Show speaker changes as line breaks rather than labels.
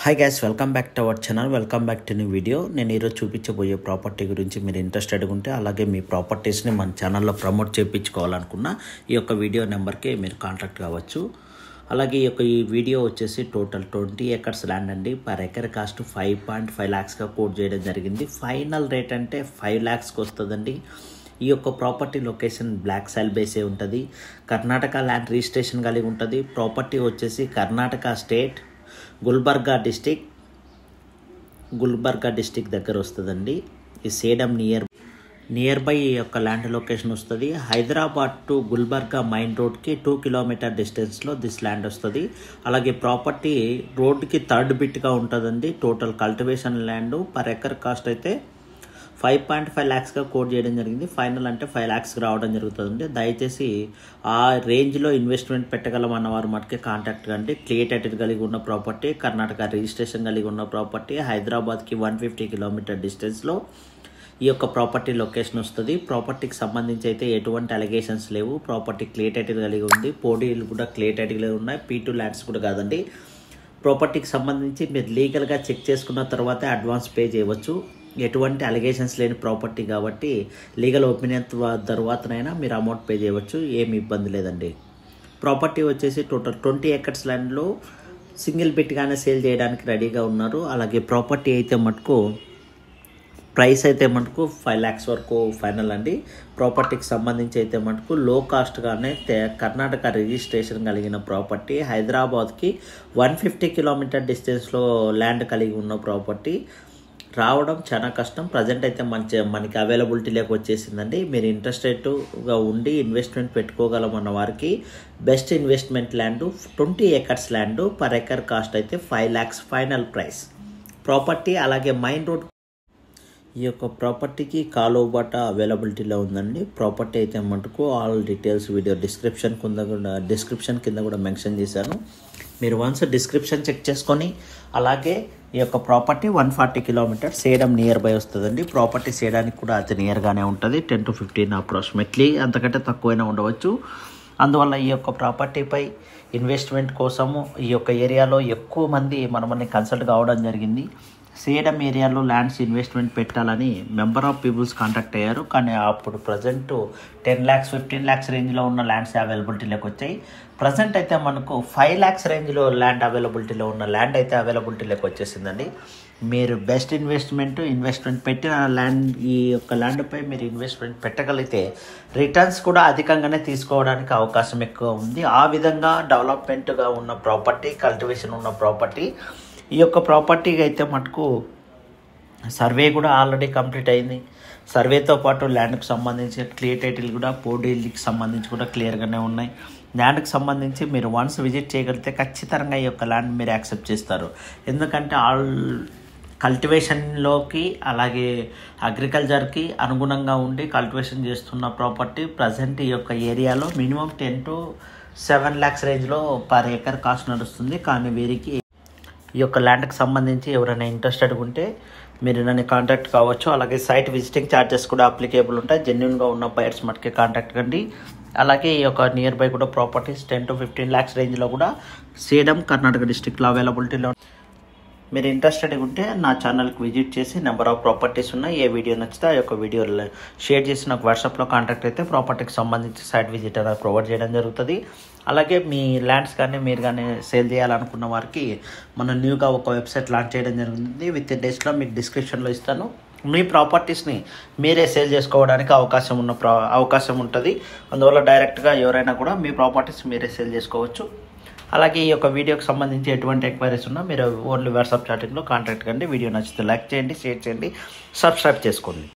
hi guys welcome back to our channel welcome back to new video నేను ఈరోజు చూపించబోయే property గురించి మీరు ఇంట్రెస్టెడ్ ఉంటే అలాగే మీ ప్రాపర్టీస్ని మన ఛానల్లో ప్రమోట్ చేయించుకోవాలనుకున్న ఈ యొక్క వీడియో నెంబర్కి మీరు కాంటాక్ట్ కావచ్చు అలాగే ఈ యొక్క ఈ వీడియో వచ్చేసి టోటల్ ట్వంటీ ఎకర్స్ ల్యాండ్ అండి per acre cost five point five ల్యాక్స్గా కోట్ చేయడం జరిగింది ఫైనల్ రేట్ అంటే ఫైవ్ ల్యాక్స్కి వస్తుందండి ఈ యొక్క ప్రాపర్టీ లొకేషన్ బ్లాక్ సైల్ బేసే ఉంటుంది కర్ణాటక ల్యాండ్ రిజిస్ట్రేషన్ కలిగి ఉంటుంది ప్రాపర్టీ వచ్చేసి Karnataka state Gulbarga district Gulbarga district దగ్గర వస్తుందండి ఈ సేడం నియర్ నియర్ బై ఈ యొక్క ల్యాండ్ లొకేషన్ వస్తుంది హైదరాబాద్ టు గుల్బర్గా మైన్ రోడ్కి టూ కిలోమీటర్ డిస్టెన్స్లో దిస్ ల్యాండ్ వస్తుంది అలాగే ప్రాపర్టీ రోడ్కి థర్డ్ బిట్గా ఉంటుందండి total cultivation land per acre cost అయితే ఫైవ్ పాయింట్ ఫైవ్ ల్యాక్స్గా కోట్ చేయడం జరిగింది ఫైనల్ అంటే ఫైవ్ ల్యాక్స్కి రావడం జరుగుతుంది దయచేసి ఆ రేంజ్లో ఇన్వెస్ట్మెంట్ పెట్టగలం అన్నవారు మటుకే కాంటాక్ట్ కండి క్లియర్ టైటిల్ కలిగి ఉన్న ప్రాపర్టీ కర్ణాటక రిజిస్ట్రేషన్ కలిగి ఉన్న ప్రాపర్టీ హైదరాబాద్కి వన్ ఫిఫ్టీ కిలోమీటర్ డిస్టెన్స్లో ఈ యొక్క ప్రాపర్టీ లొకేషన్ వస్తుంది ప్రాపర్టీకి సంబంధించి అయితే ఎటువంటి అలిగేషన్స్ లేవు ప్రాపర్టీ క్లియర్ టైటిల్ కలిగి ఉంది పోడీలు కూడా క్లియర్ టైటిల్ ఉన్నాయి పీ టూ ల్యాండ్స్ కూడా కాదండి ప్రాపర్టీకి సంబంధించి మీరు లీగల్గా చెక్ చేసుకున్న తర్వాతే అడ్వాన్స్ పే చేయవచ్చు ఎటువంటి అలిగేషన్స్ లేని ప్రాపర్టీ కాబట్టి లీగల్ ఒపీనియన్ తర్వాతనైనా మీరు అమౌంట్ పే చేయవచ్చు ఏమి ఇబ్బంది లేదండి ప్రాపర్టీ వచ్చేసి టోటల్ ట్వంటీ ఎకర్స్ ల్యాండ్లో సింగిల్ బిట్గానే సేల్ చేయడానికి రెడీగా ఉన్నారు అలాగే ప్రాపర్టీ అయితే మటుకు ప్రైస్ అయితే మటుకు ఫైవ్ ల్యాక్స్ వరకు ఫైనల్ అండి ప్రాపర్టీకి సంబంధించి అయితే మటుకు లో కాస్ట్గానే కర్ణాటక రిజిస్ట్రేషన్ కలిగిన ప్రాపర్టీ హైదరాబాద్కి వన్ ఫిఫ్టీ కిలోమీటర్ డిస్టెన్స్లో ల్యాండ్ కలిగి ఉన్న ప్రాపర్టీ రావడం చాలా కష్టం ప్రజెంట్ అయితే మంచి మనకి అవైలబిలిటీలోకి వచ్చేసిందండి మీరు ఇంట్రెస్టెడ్గా ఉండి ఇన్వెస్ట్మెంట్ పెట్టుకోగలం అన్న వారికి best investment land twenty acres land per acre cost అయితే five lakhs final price property అలాగే మైన్ రోడ్ ఈ యొక్క ప్రాపర్టీకి కాలో బాట అవైలబిలిటీలో ఉందండి ప్రాపర్టీ అయితే మటుకు ఆల్ డీటెయిల్స్ వీడియో డిస్క్రిప్షన్ కింద కూడా డిస్క్రిప్షన్ కింద కూడా మెన్షన్ చేశాను మీరు వన్స్ డిస్క్రిప్షన్ చెక్ చేసుకొని అలాగే ఈ యొక్క property one forty kilometre Sedam nearby వస్తుందండి ప్రాపర్టీ సేయడానికి కూడా అతి నియర్గానే ఉంటుంది టెన్ టు ఫిఫ్టీన్ అప్రాక్సిమేట్లీ అంతకంటే తక్కువైనా ఉండవచ్చు అందువల్ల ఈ యొక్క ప్రాపర్టీపై ఇన్వెస్ట్మెంట్ కోసము ఈ యొక్క ఏరియాలో ఎక్కువ మంది మనమని కన్సల్ట్ కావడం జరిగింది సేడం ఏరియాలో ల్యాండ్స్ ఇన్వెస్ట్మెంట్ పెట్టాలని మెంబర్ ఆఫ్ పీపుల్స్ కాంటాక్ట్ అయ్యారు కానీ అప్పుడు present ten lakhs fifteen lakhs రేంజ్లో ఉన్న ల్యాండ్స్ అవైలబిలిటీలోకి వచ్చాయి ప్రజెంట్ అయితే మనకు ఫైవ్ ల్యాక్స్ రేంజ్లో ల్యాండ్ అవైలబిలిటీలో ఉన్న ల్యాండ్ అయితే అవైలబిలిటీలోకి వచ్చేసిందండి మీరు బెస్ట్ ఇన్వెస్ట్మెంట్ ఇన్వెస్ట్మెంట్ పెట్టిన ల్యాండ్ ఈ యొక్క ల్యాండ్పై మీరు ఇన్వెస్ట్మెంట్ పెట్టగలిగితే రిటర్న్స్ కూడా అధికంగానే తీసుకోవడానికి అవకాశం ఎక్కువ ఉంది ఆ విధంగా డెవలప్మెంట్గా ఉన్న ప్రాపర్టీ కల్టివేషన్ ఉన్న ప్రాపర్టీ ఈ యొక్క ప్రాపర్టీకి అయితే మటుకు సర్వే కూడా ఆల్రెడీ కంప్లీట్ అయింది సర్వేతో పాటు ల్యాండ్కి సంబంధించి క్లియర్ టైటిల్ కూడా పోడీలకి సంబంధించి కూడా క్లియర్గానే ఉన్నాయి ల్యాండ్కి సంబంధించి మీరు వన్స్ విజిట్ చేయగలిగితే ఖచ్చితంగా ఈ యొక్క ల్యాండ్ మీరు యాక్సెప్ట్ చేస్తారు ఎందుకంటే ఆల్ కల్టివేషన్లోకి అలాగే అగ్రికల్చర్కి అనుగుణంగా ఉండి కల్టివేషన్ చేస్తున్న ప్రాపర్టీ ప్రజెంట్ ఈ యొక్క ఏరియాలో minimum ten to seven lakhs రేంజ్లో పర్ ఎకర్ కాస్ట్ నడుస్తుంది కానీ వీరికి ఈ యొక్క ల్యాండ్కి సంబంధించి ఎవరైనా ఇంట్రెస్టెడ్ ఉంటే మీరు నన్ను కాంటాక్ట్ కావచ్చు అలాగే సైట్ విజిటింగ్ ఛార్జెస్ కూడా అప్లికేబుల్ ఉంటాయి జెన్యున్గా ఉన్న బయర్స్ మటుకే కాంటాక్ట్ కండి అలాగే ఈ యొక్క నియర్ బై కూడా properties ten to fifteen lakhs రేంజ్లో కూడా సేడం కర్ణాటక డిస్టిక్లో అవైలబిలిటీలో మీరు ఇంట్రెస్టెడ్ ఉంటే నా ఛానల్కి విజిట్ చేసి నెంబర్ ఆఫ్ ప్రాపర్టీస్ ఉన్నాయి ఏ వీడియో నచ్చితే ఆ యొక్క వీడియో షేర్ చేసి నాకు వాట్సాప్లో కాంటాక్ట్ అయితే ప్రాపర్టీకి సంబంధించి సైట్ విజిట్ అనేది ప్రొవైడ్ చేయడం జరుగుతుంది అలాగే మీ ల్యాండ్స్ కానీ మీరు కానీ సేల్ చేయాలనుకున్న వారికి మనం న్యూగా ఒక వెబ్సైట్ లాంచ్ చేయడం జరుగుతుంది విత్ ఇన్ డేస్లో మీకు డిస్క్రిప్షన్లో ఇస్తాను మీ ప్రాపర్టీస్ని మీరే సేల్ చేసుకోవడానికి అవకాశం ఉన్న ప్రా అవకాశం ఉంటుంది అందువల్ల డైరెక్ట్గా ఎవరైనా కూడా మీ ప్రాపర్టీస్ మీరే సేల్ చేసుకోవచ్చు అలాగే ఈ యొక్క వీడియోకి సంబంధించి ఎటువంటి ఎంక్వైరీస్ ఉన్నా మీరు ఓన్లీ వాట్సాప్ చాటింగ్లో కాంటాక్ట్ కండి వీడియో నచ్చితే లైక్ చేయండి షేర్ చేయండి సబ్స్క్రైబ్ చేసుకోండి